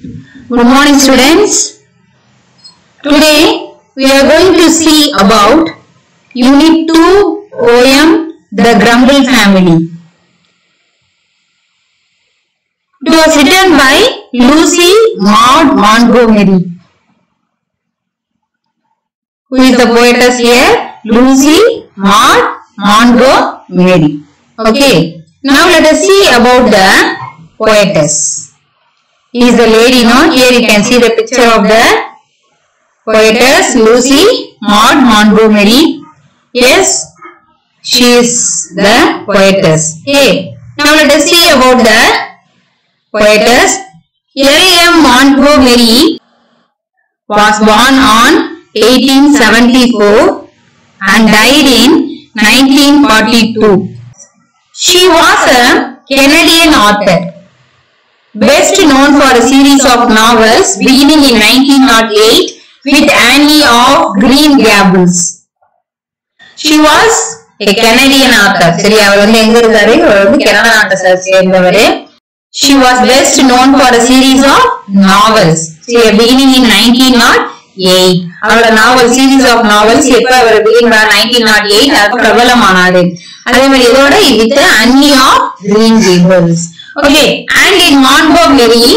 Good morning students. Today we are going to see about Unit 2 poem The Grumble Family. It was written by Lucy Maud Montgomery. Who is the poetess here? Lucy Maud Montgomery. Okay. Now let us see about the poetess. Is the lady, no? Here you can see the picture of the poetess Lucy Maud Montgomery. Yes, she is the poetess. Okay. Now let us see about the poetess. L.M. Montgomery was born on 1874 and died in 1942. She was a Canadian author, best known for a series of novels beginning in 1908 with Annie of Green Gables. She was a Canadian author. சரி அவர் வந்து எங்க இருக்காரு அவர் வந்து Canada நாட்டை சே- சேர்ந்தவர் She was best known for a series of novels. See, beginning in 1908. அவரோட நாவல் series of novels எப்ப அவர் beginning by 1908 அது பிரபலமானாரு அதே மாதிரி இதோட with Anne of Green Gables okay and in Montgomery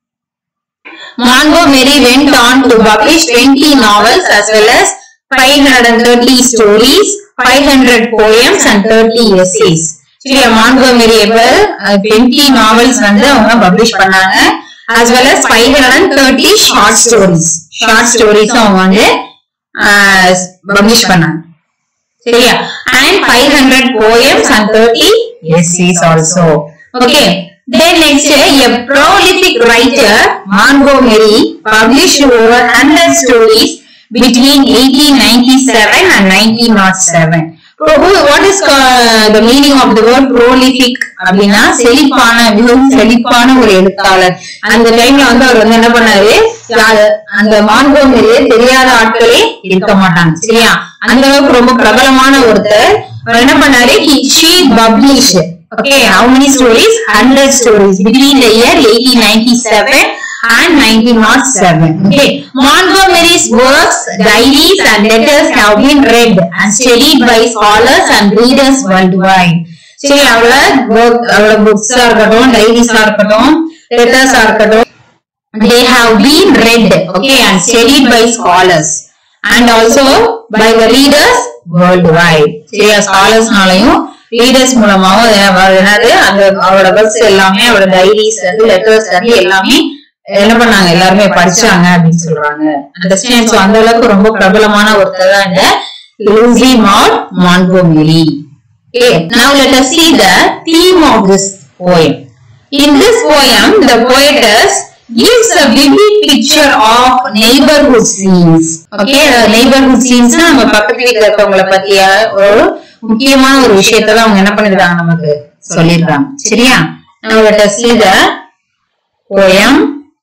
Montgomery went on to publish 20 novels as well as 530 stories, 500 poems and 30 essays. சரியா மான்கோமெரி எவர் twenty novels வந்து அவங்க publish பண்ணாங்க as well as 530 short stories short ஸ்டோரிஸும் அவங்க வந்து publish பண்ணாங்க சரியா and 500 poems and 30 essays also okay then next a prolific writer Montgomery published over 100 stories between 1897 and 1907 Pro- who- what is uh, the meaning of the word prolific அப்படின்னா செழிப்பான மிகவும் செழிப்பான ஒரு எழுத்தாளர் அந்த டைம்ல வந்து அவர் வந்து என்ன பண்ணாரு யாரு- அந்த மான்கோமெரியே தெரியாத ஆட்களே இருக்க மாட்டாங்க சரியா அந்த அளவுக்கு ரொம்ப பிரபலமான ஒருத்தர் அவர் என்ன பண்ணாரு she published okay how many stories 100 stories between the year 1897 and 1907 okay montgomery's works diaries and letters have been read and studied by scholars and readers worldwide சரி அவளோட work அவளோட புக்ஸா இருக்கட்டும் டைரிஸா இருக்கட்டும் லெட்டர்ஸா இருக்கட்டும் they have been read okay and studied by scholars and also by the readers worldwide சரியா ஸ்காலர்ஸ்னாலையும் readers மூலமாவும் அது என்ன- என்னது அந்த அவரோட புக்ஸ் எல்லாமே அவரோட டைரிஸ் வந்து லெட்டர்ஸ் வந்து எல்லாமே என்ன பண்ணாங்க எல்லாருமே படிச்சாங்க அப்படின்னு சொல்றாங்க அண்டர்ஸ்டாண்ட் சோ அந்த அளவுக்கு ரொம்ப பிரபலமான ஒருத்தர் தான் இந்த Lucy Maud Montgomery Okay, now let us see the theme of this poem. In this poem, the poetess gives a vivid picture of neighborhood scenes. Okay, uh, neighborhood scenes னா நம்ம பக்கத்து வீட்டுல இருக்கவங்கள பத்திய ஒரு முக்கியமான ஒரு விஷயத்தை தான் அவங்க என்ன பண்ணிருக்காங்க நமக்கு சொல்லிருக்காங்க சரியா Now let us see the poem.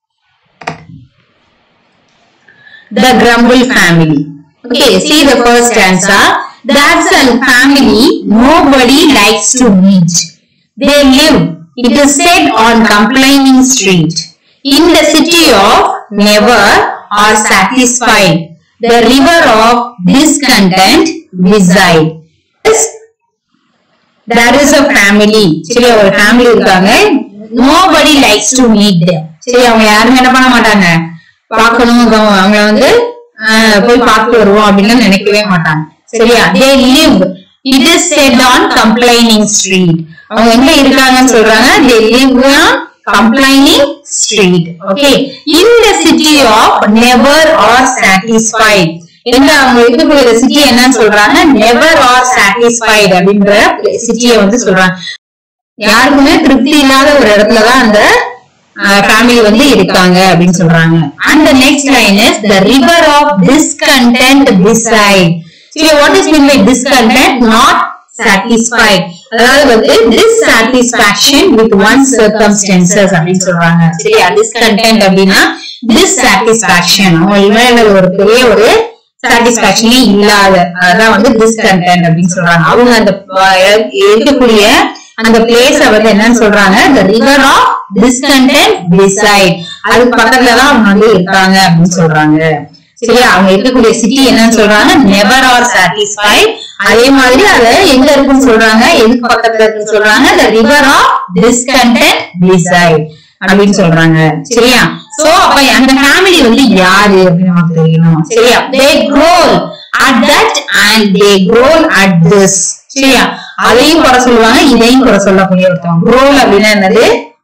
The Grumble Family. Okay, see the first stanza. That's a family nobody likes to meet. They live, it is said, on complaining street. In the city of never are satisfied. The river of discontent reside. Yes, there is a family சரி ஒரு family இருக்காங்க nobody likes to meet them சரி அவங்க யாருமே என்ன பண்ண மாட்டாங்க பார்க்கணும் அவங்க அவங்க வந்து ஆஹ், போய் பார்த்து வருவோம் அப்படின்னு நினைக்கவே மாட்டாங்க சரியா they live it is said on complaining street அவங்க எங்க இருக்காங்கன்னு சொல்றாங்க they live on complaining street okay in the city of never are satisfied எங்க அவங்க இருக்கக்கூடிய சிட்டி என்னன்னு சொல்றாங்க நெவர் ஆர் சாட்டிஸ்ஃபைட் அப்படின்ற சிட்டியை வந்து சொல்றாங்க யாருக்குமே திருப்தி இல்லாத ஒரு இடத்துலதான் அந்த ஃபேமிலி வந்து இருக்காங்க அப்படின்னு சொல்றாங்க and next line is the river of discontent beside சரி what is mean by discontent not satisfied அதாவது வந்து டிஸ்சாட்டிஸ்பாக்சன் வித் ஒன் சர்க்கம்ஸ்டன்சஸ் அப்படின்னு சொல்றாங்க சரியா டிஸ்கண்டென்ட் அப்படின்னா டிஸ்சாட்டிஸ்பாக்சன் அவங்க மேல ஒரு பெரிய ஒரு சாட்டிஸ்பாக்சனே இல்லாத அதான் வந்து டிஸ்கண்டென்ட் அப்படின்னு சொல்றாங்க அவங்க அந்த அஹ், இருக்கக்கூடிய அந்த பிளேஸ வந்து என்னன்னு சொல்றாங்க the river of discontent beside அதுக்கு பக்கத்துல தான் அவங்க வந்து இருக்காங்க அப்படின்னு சொல்றாங்க சரியா அவங்க இருக்கக்கூடிய சிட்டி என்னன்னு சொல்றாங்க never are satisfied அதே மாதிரி அத எங்க இருக்குன்னு சொல்றாங்க எதுக்கு பக்கத்துல இருக்குன்னு சொல்றாங்க the river of discontent beside அப்படின்னு சொல்றாங்க சரியா சோ அப்ப அந்த ஃபேமிலி வந்து யாரு அப்படின்னு நமக்கு தெரியணும் சரியா they grow at that and they grow at this சரியா அதையும் குறை சொல்லுவாங்க இதையும் குறை சொல்லக்கூடிய ஒருத்தவங்க grow அப்படின்னா என்னது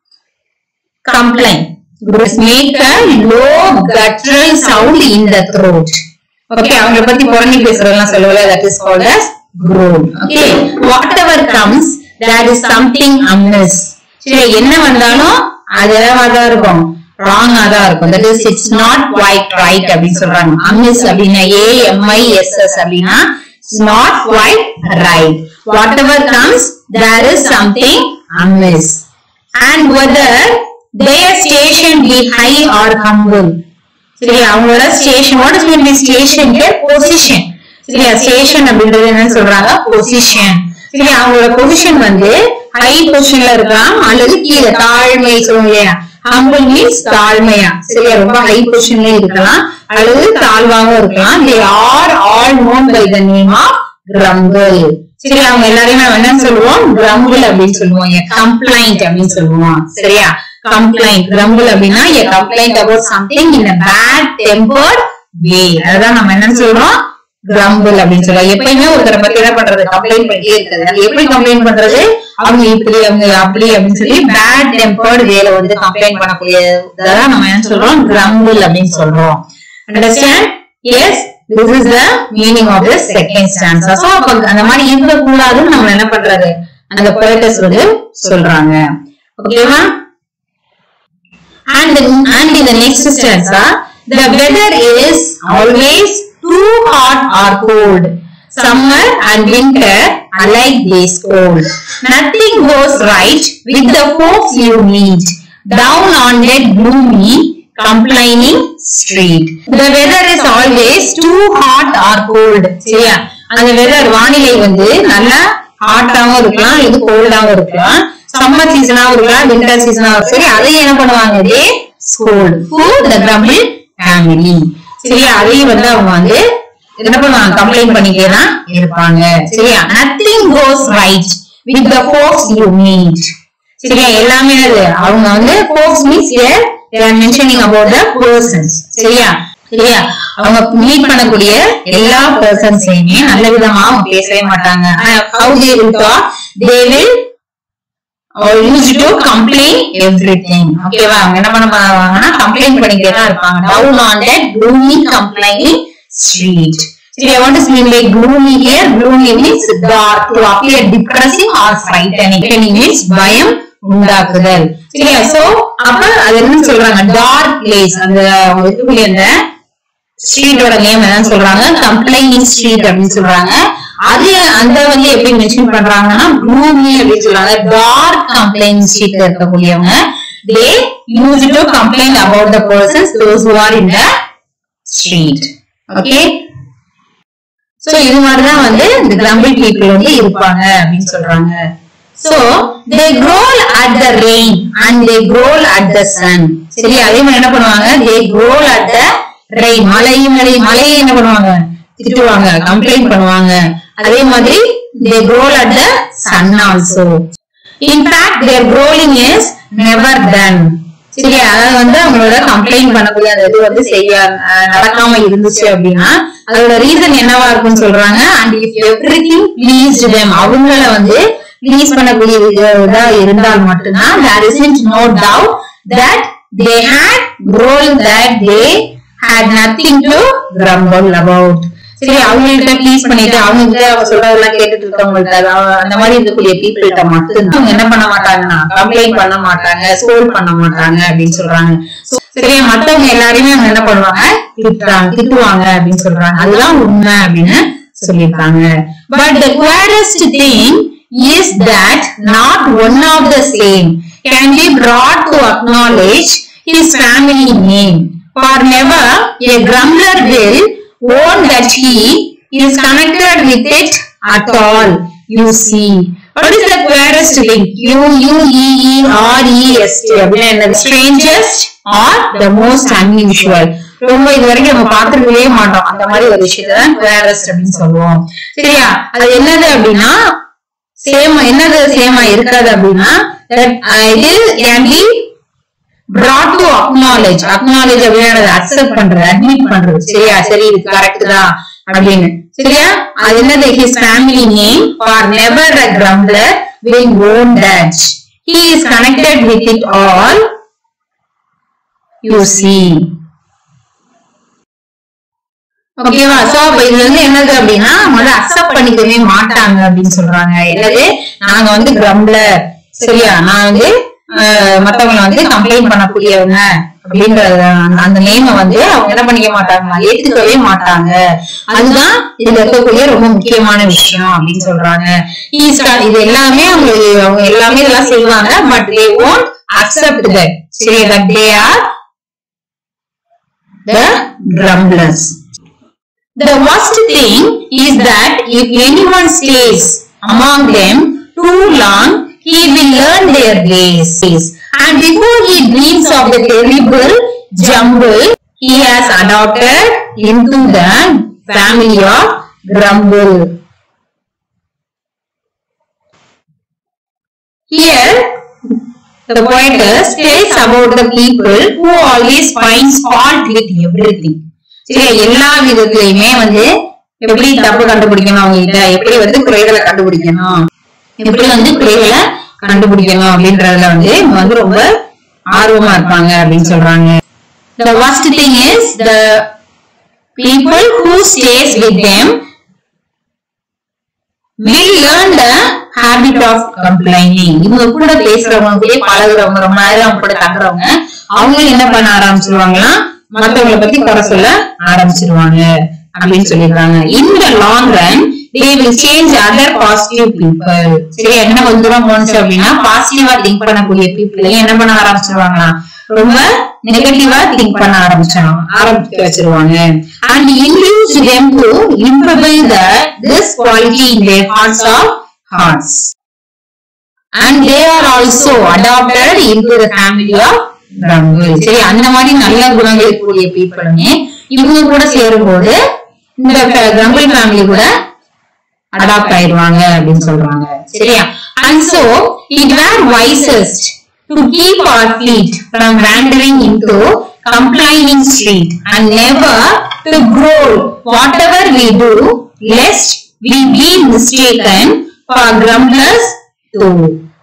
complaint make a low guttural sound in the throat okay அவங்கள பத்தி புரணி பேசுறதெல்லாம் சொல்லல that is called as groan okay whatever comes that is something amiss சரி என்ன வந்தாலும் அது என்னவா தான் இருக்கும் ராங்கா தான் இருக்கும் that is it's not quite right அப்படின்னு சொல்றாங்க amiss அப்படின்னா a m i s s அப்படின்னா it's not quite right whatever comes there is something amiss and whether their station be high or humble சரியா அவங்களோட station what is mean by station position சரியா station அப்படின்றது என்னன்னு சொல்றாங்க position சரியா அவங்களோட position வந்து ஹை பொசிஷன்ல இருக்கலாம் அல்லது கீழே தாழ்மை சொல்லுவோம் இல்லையா ஹம்பிள் மீன்ஸ் தாழ்மையா சரியா ரொம்ப ஹை பொசிஷன்ல இருக்கலாம் அல்லது தாழ்வாகவும் இருக்கலாம் they are all known by the name of grumble சரி அவங்க எல்லாரையும் நம்ம என்னன்னு சொல்லுவோம் கிரம்பிள் அப்படின்னு சொல்லுவோம் கம்ப்ளைண்ட் அப்படின்னு சொல்லுவோம் சரியா கம்ப்ளைண்ட் கிரம்பிள் அப்படின்னா a complaint about something in a bad tempered way அதான் நம்ம என்னன்னு சொல்றோம் கிரம்பிள் அப்படின்னு சொல்லுவோம் எப்பயுமே ஒருத்தரை பத்தி என்ன பண்றது கம்ப்ளைண்ட் பண்ணிட்டே இருக்கிறது அது எப்படி கம்ப்ளைண்ட் பண்றது அவங்க இப்படி அவங்க அப்படி அப்படின்னு சொல்லி பேட் டெம்பர்டு வேல வந்து கம்ப்ளைண்ட் பண்ணக்கூடியதான் நம்ம என்ன சொல்றோம் கிரம்பிள் அப்படின்னு சொல்றோம் understand yes this is the meaning of the second stanza so அப்ப அந்த மாதிரி இருக்க கூடாதுன்னு நம்ம என்ன பண்றது அந்த poetess வந்து சொல்றாங்க ஓகேவா and and in the next stanza the weather is always too hot or cold summer and winter alike they scold nothing goes right with the folks you meet down on that gloomy complaining street the weather is always too hot or cold சரியா அந்த weather வானிலை வந்து நல்லா ஹாட்டாவும் இருக்கலாம் இது கோல்டாவும் இருக்கலாம் summer சீசனாவும் இருக்கலாம் winter சீசனாவும் சரி அதை என்ன பண்ணுவாங்க they scold who the grumble family சரியா அதையும் வந்து அவங்க வந்து என்ன பண்ணுவாங்க கம்ப்ளைண்ட் பண்ணிட்டே தான் இருப்பாங்க சரியா nothing goes right with the folks you meet சரியா எல்லாமே என்னது அவங்க வந்து folks means they are mentioning about the persons சரியா சரியா அவங்க மீட் பண்ணக்கூடிய எல்லா பர்சன்ஸையுமே நல்ல விதமா அவங்க பேசவே மாட்டாங்க how they will talk they will or used to complain everything ஓகேவா அவங்க என்ன பண்ண பண்ணுவாங்கன்னா கம்ப்ளைண்ட் பண்ணிட்டே தான் இருப்பாங்க down on that gloomy complaining street See, I want to mean by gloomy here. Gloomy means dark, to appear depressing or frightening. Frightening means பயம் உண்டாக்குதல் சரியா சோ அப்ப அது என்ன சொல்றாங்க டார்க் பிளேஸ் அந்த அவங்க இருக்கக்கூடிய அந்த ஸ்ட்ரீட்டோட நேம் என்ன சொல்றாங்க கம்ப்ளைனிங் ஸ்ட்ரீட் அப்படின்னு சொல்றாங்க அது அந்த வந்து எப்படி மென்ஷன் பண்றாங்கன்னா ப்ளூமி அப்படின்னு சொல்றாங்க டார்க் கம்ப்ளைனிங் ஸ்ட்ரீட்ல இருக்கக்கூடியவங்க they use to complaint about the persons those who are in the street okay so இது மாதிரிதான் வந்து இந்த கிரம்பிள் பீப்புள் வந்து இருப்பாங்க அப்படின்னு சொல்றாங்க so they growl at the rain and they growl at the sun சரி அதே மாதிரி என்ன பண்ணுவாங்க they growl at the rain மழையும் மழை மழையை என்ன பண்ணுவாங்க திட்டுவாங்க கம்ப்ளைண்ட் பண்ணுவாங்க அதே மாதிரி they growl at the sun also in fact there growling is never done சரி அதாவது வந்து அவங்களோட கம்ப்ளைண்ட் பண்ணக்கூடிய அந்த இது வந்து செய்ய அஹ், நடக்காம இருந்துச்சு அப்படின்னா அதோட ரீசன் என்னவா இருக்கும்னு சொல்றாங்க and if every thing please அவங்கள வந்து ப்ளீஸ் பண்ணக்கூடிய இது- இதா இருந்தால் மட்டும்தான் தேர் isn't no doubt that they had grown that they had nothing to grumble about சரி அவங்கள்ட்ட ப்ளீஸ் பண்ணிட்டு அவங்க கிட்ட அவங்க சொல்றதெல்லாம் கேட்டுட்டு இருக்கவங்கள்ட்ட அதாவது அந்த மாதிரி இருக்கக்கூடிய பீப்புள்கிட்ட மட்டும் அவங்க என்ன பண்ண மாட்டாங்கன்னா கம்ப்ளைண்ட் பண்ண மாட்டாங்க ஸ்கோல் பண்ண மாட்டாங்க அப்படின்னு சொல்றாங்க So, சரியா மத்தவங்க எல்லாரையுமே அவங்க என்ன பண்ணுவாங்க திட்டுறாங்க திட்டுவாங்க அப்படின்னு சொல்றாங்க அதுதான் உண்மை அப்படின்னு சொல்லியிருக்காங்க but the queerest thing is that not one of the same can be brought to acknowledge his family name. For never a grumbler will own that he is connected with it at all. You see, What is the queerest thing? U U E E R E S T அப்படின்னா என்னது strangest or the most unusual ரொம்ப இது வரைக்கும் நம்ம பார்த்திருக்கவே மாட்டோம் அந்த மாதிரி ஒரு விஷயத்தை தான் queerest அப்படின்னு சொல்லுவோம் சரியா அது என்னது அப்படின்னா சேம் என்னது சேமா இருக்காது அப்படின்னா that, uh, இது can be brought to acknowledge acknowledge அப்படின்னா அக்செப்ட் பண்றது அட்மிட் பண்றது சரியா சரி இது கரெக்ட் தான் அப்படின்னு சரியா அது என்னது his family name for never a grumbler will own that he is connected with it all you see ஓகேவா சோ அப்ப இது வந்து என்னது அப்படின்னா முதல்ல அக்செப்ட் பண்ணிக்கவே மாட்டாங்க அப்படின்னு சொல்றாங்க என்னது நாங்க வந்து கிரம்லர் சரியா நான் வந்து அஹ், மத்தவங்கள வந்து கம்ப்ளைண்ட் பண்ணக்கூடியவங்க அப்படின்றது அந்த- அந்த நேம வந்து அவங்க என்ன பண்ணிக்க மாட்டாங்க ஏத்துக்கவே மாட்டாங்க அதுதான் இதுல இருக்கக்கூடிய ரொம்ப முக்கியமான விஷயம் அப்படின்னு சொல்றாங்க He's got- இது எல்லாமே அவங்க அவங்க எல்லாமே இதெல்லாம் செய்வாங்க but they won't accept that சரி that they are the grumblers The worst thing is that if anyone stays among them too long, he will learn their ways. And before he dreams of the terrible jumble he has adopted into the family of grumble. Here, the poetess tells about the people who always finds fault with everything. சரி எல்லா விதத்திலயுமே வந்து எப்படி தப்பு கண்டுபிடிக்கணும் அவங்க கிட்ட எப்படி வந்து குறைகளை கண்டுபிடிக்கணும் எப்படி வந்து குறைகளை கண்டுபிடிக்கணும் அப்படின்றதுல வந்து இவங்க வந்து ரொம்ப ஆர்வமா இருப்பாங்க அப்படின்னு சொல்றாங்க the worst thing is the people who stays with them will learn the habit of complaining இவங்க கூட பேசுறவங்க கூட பழகுறவங்க ரொம்ப நேரம் அவங்க கூட தங்குறவங்க அவங்க என்ன பண்ண ஆரம்பிச்சிருவாங்கன்னா மத்தவங்கள பத்தி குறை சொல்ல ஆரம்பிச்சிருவாங்க அப்படின்னு சொல்லிடுறாங்க இந்த long run they will change other positive people சரி என்ன கொஞ்சம் தூரம் போனுச்சு அப்படின்னா பாசிட்டிவா திங்க் பண்ணக்கூடிய people என்ன பண்ண ஆரம்பிச்சிருவாங்களா ரொம்ப நெகட்டிவா திங்க் பண்ண ஆரம்பிச்சாங்க ஆரம்பிக்க வச்சிருவாங்க and induce them to imbibe the this quality in their hearts of hearts and they are also adopted into the family of Brahmal. சரி அந்த மாதிரி நல்ல குணங்கள் இருக்கக்கூடிய பீப்புளுமே இவங்க கூட சேரும்போது இந்த கிரம்பிள் ஃபேமிலி கூட அடாப்ட் ஆயிடுவாங்க அப்படின்னு சொல்றாங்க சரியா and so it were wisest to keep our feet from wandering into complaining street and never to grow whatever we do lest we be mistaken for grumblers too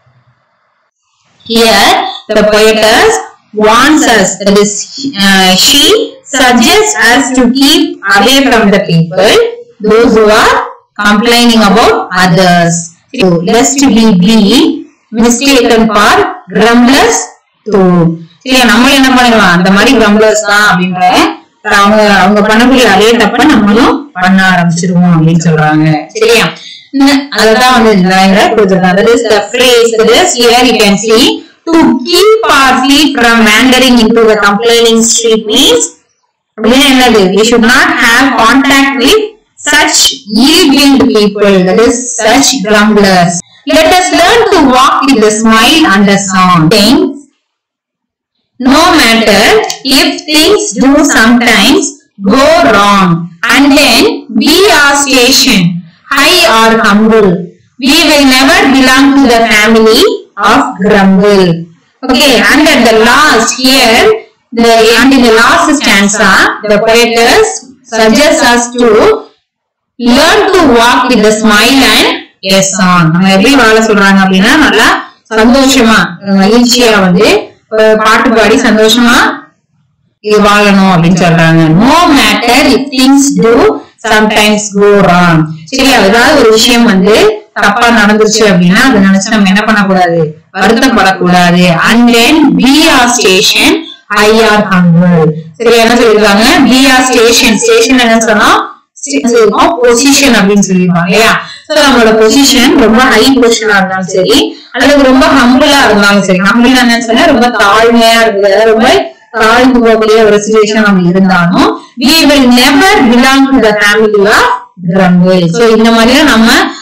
here, the poetess warns us, that is, uh, she suggests us to keep away from the people, those who are complaining about others. So, lest we be mistaken for grumblers too. சரியா நம்ம என்ன பண்ணிடுவோம் அந்த மாதிரி grumblers தான் அப்படின்ற அவங்க அவங்க பண்ணக்கூடிய அதே தப்ப நம்மளும் பண்ண ஆரம்பிச்சிருவோம் அப்படின்னு சொல்றாங்க சரியா இந்த- அததான் வந்து இந்த line ல கொடுத்திருக்காங்க. That is the phrase, that is here you can see, to keep our feet from wandering into the complaining street means அப்படின்னா என்னது we should not have contact with such ill-willed people that is such grumblers let us learn to walk with a smile and a song Things, no matter if things do sometimes go wrong and then we are stationed high or humble we will never belong to the family of grumble okay and at the last here the and in the last stanza the poetess suggests us to learn to walk with a smile and a song நம்ம எப்படி வாழ சொல்றாங்க அப்படின்னா நல்லா சந்தோஷமா மகிழ்ச்சியா வந்து அஹ், பாட்டு பாடி சந்தோஷமா இது வாழணும் அப்படின்னு சொல்றாங்க no matter if things do sometimes go wrong சரி ஏதாவது ஒரு விஷயம் வந்து தப்பா நடந்துருச்சு அப்படின்னா அதை நினைச்சு நம்ம என்ன பண்ணக்கூடாது வருத்தப்படக்கூடாது and then be our station high or humble சரி என்ன சொல்லிருக்காங்க பி ஆர் ஸ்டேஷன் ஸ்டேஷன் என்ன சொன்னா பொசிஷன் அப்படின்னு சொல்லிருப்பாங்க இல்லையா சோ நம்மளோட பொசிஷன் ரொம்ப ஹை பொசிஷனா இருந்தாலும் சரி அல்லது ரொம்ப ஹம்பிளா இருந்தாலும் சரி ஹம்பிள் என்ன சொன்னா ரொம்ப தாழ்மையா இருக்குது அதாவது ரொம்ப தாழ்ந்து போகக்கூடிய ஒரு சுச்சுவேஷன் நம்ம இருந்தாலும் we will never belong to the family of grumble so இந்த மாதிரி நம்ம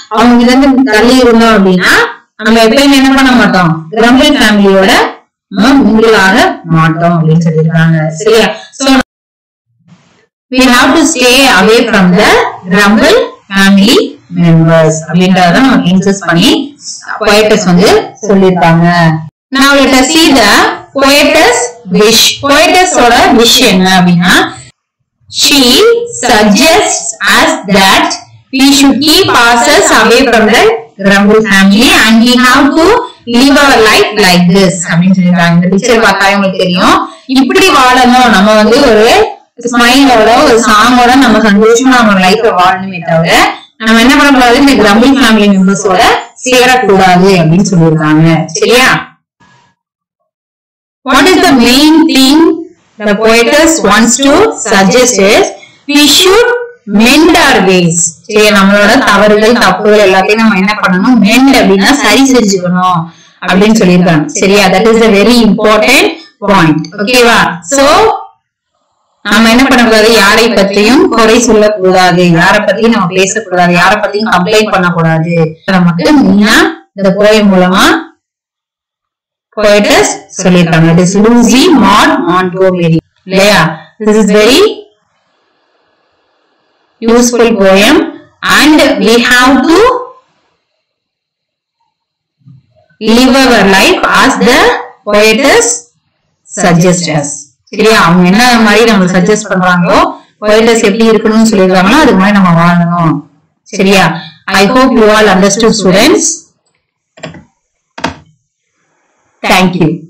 அவங்க கிட்ட இருந்து தள்ளி இருந்தோம் அப்படின்னா நம்ம எப்பயுமே என்ன பண்ண மாட்டோம் கிரம்பிள் ஃபேமிலியோட நம்ம மிங்கிளாக மாட்டோம் அப்படின்னு சொல்லியிருக்காங்க சரியா so we have to stay away from the grumble family members அப்படின்றத நமக்கு இன்சஸ்ட் பண்ணி poetess வந்து சொல்லிருக்காங்க now let us see the poetess wish poetess ஓட wish என்ன அப்படின்னா she suggests us that we should keep ourselves away from the grumble family and we have to live our life like this அப்படின்னு சொல்லிருக்காங்க இந்த picture பார்த்தாலே உங்களுக்கு தெரியும் இப்படி வாழணும் நம்ம வந்து ஒரு ஸ்மைலோட ஒரு சாங்கோட நம்ம சந்தோஷமா நம்ம லைஃப்ல வாழணுமே தவிர நம்ம என்ன பண்ணக்கூடாது இந்த கிரம்பிள் ஃபேமிலி மெம்பர்ஸோட சேரக்கூடாது அப்படின்னு சொல்லியிருக்காங்க சரியா what is the main thing the poetess wants to suggest is we should mend our ways சரி நம்மளோட தவறுகள் தப்புகள் எல்லாத்தையும் நம்ம என்ன பண்ணணும் mend அப்படின்னா சரி செஞ்சுக்கணும் அப்படின்னு சொல்லியிருக்காங்க சரியா that is a very important point ஓகேவா சோ நாம என்ன பண்ணக்கூடாது யாரை பத்தியும் குறை சொல்லக்கூடாது யாரை பத்தியும் நம்ம பேசக்கூடாது யாரை பத்தியும் கம்ப்ளைண்ட் பண்ணக்கூடாது நமக்கு மெயினா இந்த போயம் மூலமா poetess சொல்லியிருக்காங்க it is Lucy Maud Montgomery இல்லையா this is very useful poem and we have to live our life as the poetess suggest us சரியா அவங்க என்ன மாதிரி நம்ம சஜஸ்ட் பண்றாங்களோ poetess எப்படி இருக்கணும்னு சொல்லிருக்காங்களோ அது மாதிரி நம்ம வாழணும் சரியா I hope you all understood students Thank you.